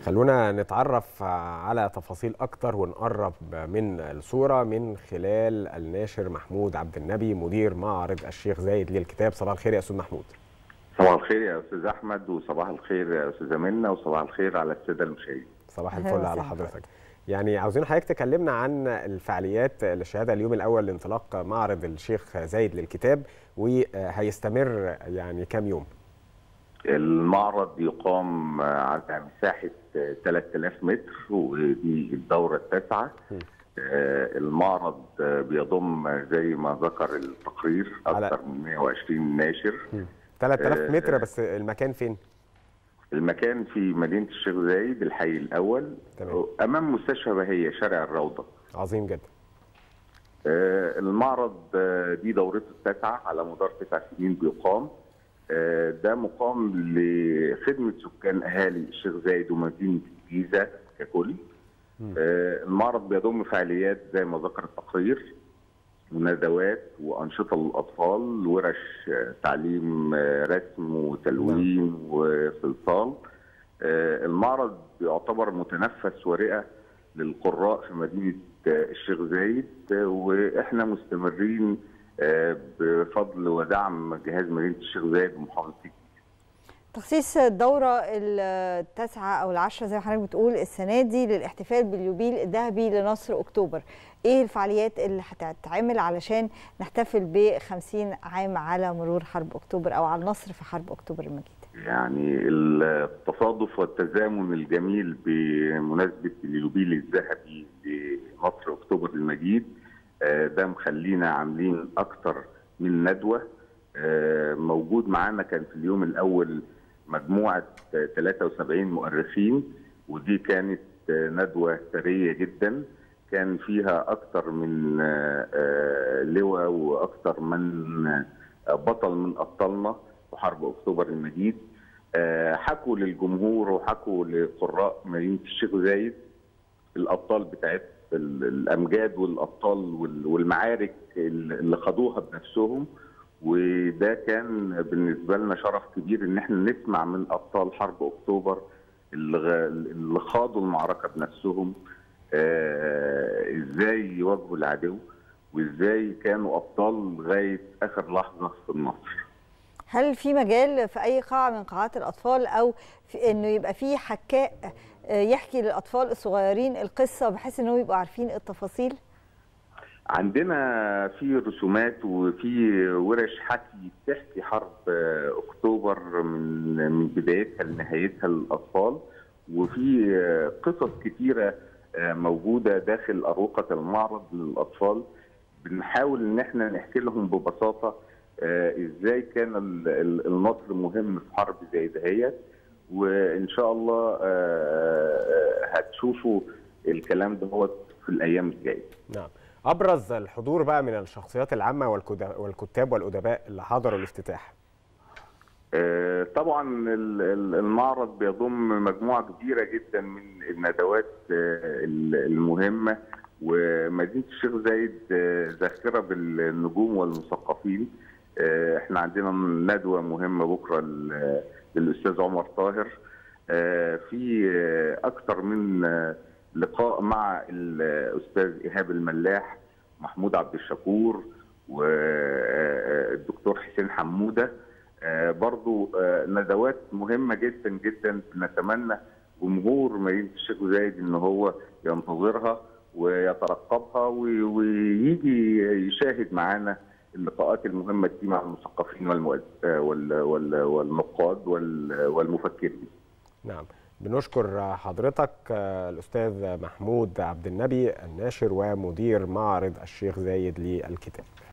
خلونا نتعرف على تفاصيل أكتر ونقرب من الصورة من خلال الناشر محمود عبد النبي مدير معرض الشيخ زايد للكتاب صباح الخير يا أستاذ محمود صباح الخير يا استاذ احمد وصباح الخير يا استاذه منى وصباح الخير على الساده المشاهدين صباح أهلا الفل على وسهلا. حضرتك يعني عاوزين حضرتك تكلمنا عن الفعاليات للشهاده اليوم الاول لانطلاق معرض الشيخ زايد للكتاب وهيستمر يعني كام يوم المعرض يقام على مساحه 3000 متر ودي الدوره التاسعه م. آه، المعرض آه، بيضم زي ما ذكر التقرير على- اكثر من 120 ناشر 3000 آه، متر آه. بس المكان فين المكان في مدينه الشيخ زايد الحي الاول تمام. امام مستشفى بهيه شارع الروضه عظيم جدا آه، المعرض آه، دي دورته التاسعه على مدار تسع سنين بيقام آه، ده مقام لخدمه سكان اهالي الشيخ زايد ومدينه الجيزه ككل مم. آه، المعرض بيضم فعاليات زي ما ذكر التقرير وندوات وانشطه للاطفال ورش آه، تعليم آه، رسم وتلوين وصلصال آه، المعرض يعتبر متنفس ورئه للقراء في مدينه آه، الشيخ زايد آه، واحنا مستمرين آه، بفضل ودعم جهاز مدينه الشيخ زايد ومحافظه الجيزة. تخصيص الدورة التاسعة أو العشرة زي ما حضرتك بتقول السنة دي للاحتفال باليوبيل الذهبي لنصر أكتوبر إيه الفعاليات اللي هتتعمل علشان نحتفل ب 50 عام على مرور حرب أكتوبر أو على النصر في حرب أكتوبر المجيد يعني التصادف والتزامن الجميل بمناسبة اليوبيل الذهبي لمصر أكتوبر المجيد آه، ده مخلينا عاملين أكتر من ندوة آه، موجود معانا كان في اليوم الأول مجموعة آه، 73 مؤرخين ودي كانت آه، ندوة ثرية جدا كان فيها أكتر من آه، آه، لواء وأكتر من آه، بطل من أبطالنا في حرب أكتوبر المجيد آه، حكوا للجمهور وحكوا لقراء مدينة الشيخ زايد الأبطال بتاعت ال- الأمجاد والأبطال وال- والمعارك اللي خدوها بنفسهم وده كان بالنسبة لنا شرف كبير إن احنا نسمع من أبطال حرب أكتوبر اللي غ- اللي خاضوا المعركة بنفسهم آه، إزاي يواجهوا العدو وإزاي كانوا أبطال لغاية آخر لحظة في النصر هل في مجال في أي قاعة من قاعات الأطفال أو في إنه يبقى في حكاء آه، يحكي للأطفال الصغيرين القصة بحيث إنهم يبقوا عارفين التفاصيل؟ عندنا في رسومات وفي ورش حكي بتحكي حرب آه، اكتوبر من من بدايتها لنهايتها للاطفال وفي آه، قصص كتيره آه، موجوده داخل اروقه المعرض للاطفال بنحاول ان احنا نحكي لهم ببساطه آه، ازاي كان ال- ال- النصر مهم في حرب زي دهيت وان شاء الله آه، آه، هتشوفوا الكلام ده هو في الايام الجايه نعم ابرز الحضور بقى من الشخصيات العامه والكدا- والكتاب والادباء اللي حضروا الافتتاح آه، طبعا ال- ال- المعرض بيضم مجموعه كبيره جدا من الندوات آه، ال- المهمه ومدينه الشيخ زايد آه، ذاخره بالنجوم والمثقفين آه، احنا عندنا ندوه مهمه بكره ل- للاستاذ عمر طاهر آه، في آه، اكثر من آه، لقاء مع الاستاذ ايهاب الملاح محمود عبد الشكور والدكتور حسين حموده آه، برضو آه، ندوات مهمة جدا جدا نتمنى جمهور مدينة الشيخ زايد ان هو ينتظرها ويترقبها وي- ويجي يشاهد معانا اللقاءات المهمة دي مع المثقفين والمؤد- آه، وال- وال- والنقاد وال- والمفكرين نعم بنشكر حضرتك آه، الاستاذ محمود عبد النبي الناشر ومدير معرض الشيخ زايد للكتاب